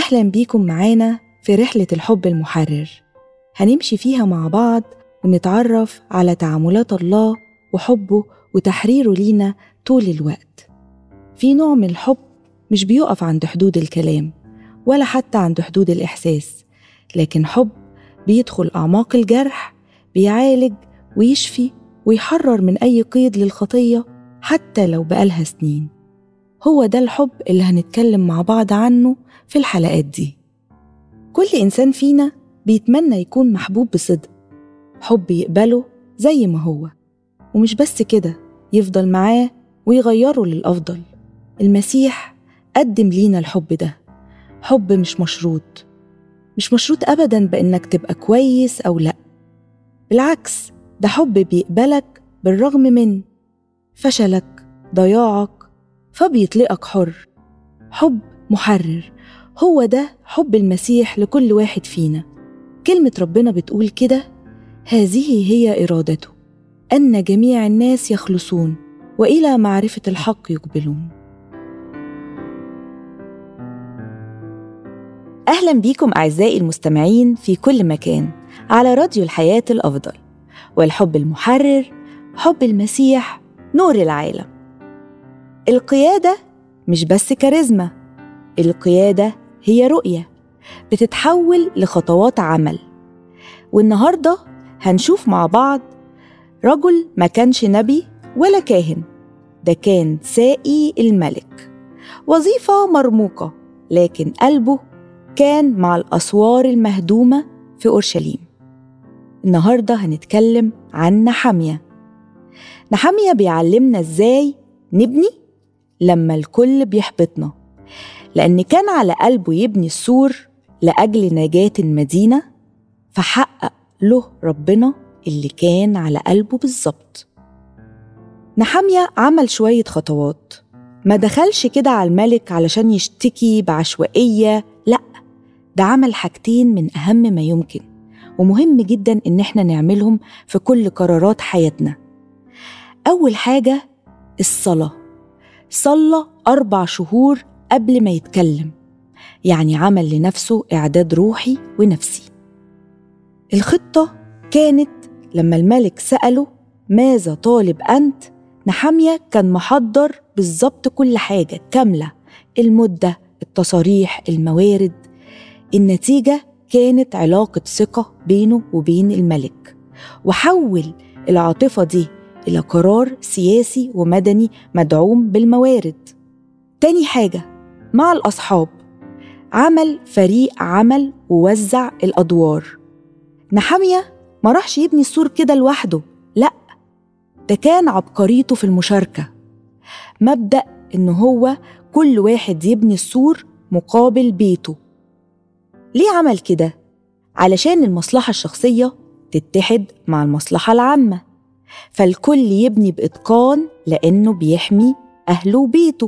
أهلا بيكم معانا في رحلة الحب المحرر هنمشي فيها مع بعض ونتعرف على تعاملات الله وحبه وتحريره لينا طول الوقت في نوع من الحب مش بيقف عند حدود الكلام ولا حتى عند حدود الإحساس لكن حب بيدخل أعماق الجرح بيعالج ويشفي ويحرر من أي قيد للخطية حتى لو بقالها سنين هو ده الحب اللي هنتكلم مع بعض عنه في الحلقات دي كل إنسان فينا بيتمنى يكون محبوب بصدق حب يقبله زي ما هو ومش بس كده يفضل معاه ويغيره للأفضل المسيح قدم لينا الحب ده حب مش مشروط مش مشروط أبدا بإنك تبقى كويس أو لأ بالعكس ده حب بيقبلك بالرغم من فشلك ضياعك فبيطلقك حر حب محرر هو ده حب المسيح لكل واحد فينا كلمة ربنا بتقول كده هذه هي إرادته أن جميع الناس يخلصون وإلى معرفة الحق يقبلون أهلا بيكم أعزائي المستمعين في كل مكان على راديو الحياة الأفضل والحب المحرر حب المسيح نور العالم القيادة مش بس كاريزما القيادة هي رؤية بتتحول لخطوات عمل والنهاردة هنشوف مع بعض رجل ما كانش نبي ولا كاهن ده كان سائي الملك وظيفة مرموقة لكن قلبه كان مع الأسوار المهدومة في أورشليم النهاردة هنتكلم عن نحامية نحامية بيعلمنا إزاي نبني لما الكل بيحبطنا لأن كان على قلبه يبني السور لأجل نجاة المدينة فحقق له ربنا اللي كان على قلبه بالظبط نحامية عمل شوية خطوات ما دخلش كده على الملك علشان يشتكي بعشوائية لأ ده عمل حاجتين من أهم ما يمكن ومهم جدا إن احنا نعملهم في كل قرارات حياتنا أول حاجة الصلاة صلى أربع شهور قبل ما يتكلم يعني عمل لنفسه إعداد روحي ونفسي الخطة كانت لما الملك سأله ماذا طالب أنت؟ نحامية كان محضر بالظبط كل حاجة كاملة المدة التصاريح الموارد النتيجة كانت علاقة ثقة بينه وبين الملك وحول العاطفة دي إلى قرار سياسي ومدني مدعوم بالموارد تاني حاجة مع الأصحاب عمل فريق عمل ووزع الأدوار نحامية ما راحش يبني السور كده لوحده لأ ده كان عبقريته في المشاركة مبدأ إن هو كل واحد يبني السور مقابل بيته ليه عمل كده؟ علشان المصلحة الشخصية تتحد مع المصلحة العامة فالكل يبني بإتقان لأنه بيحمي أهله وبيته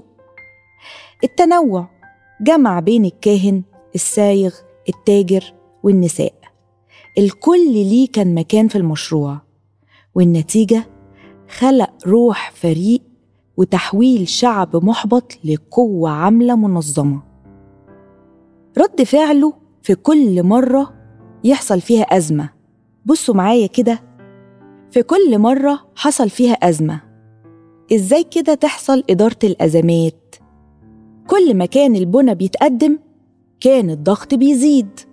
التنوع جمع بين الكاهن السايغ التاجر والنساء الكل ليه كان مكان في المشروع والنتيجة خلق روح فريق وتحويل شعب محبط لقوة عاملة منظمة رد فعله في كل مرة يحصل فيها أزمة بصوا معايا كده في كل مرة حصل فيها أزمة إزاي كده تحصل إدارة الأزمات كل ما كان البنى بيتقدم كان الضغط بيزيد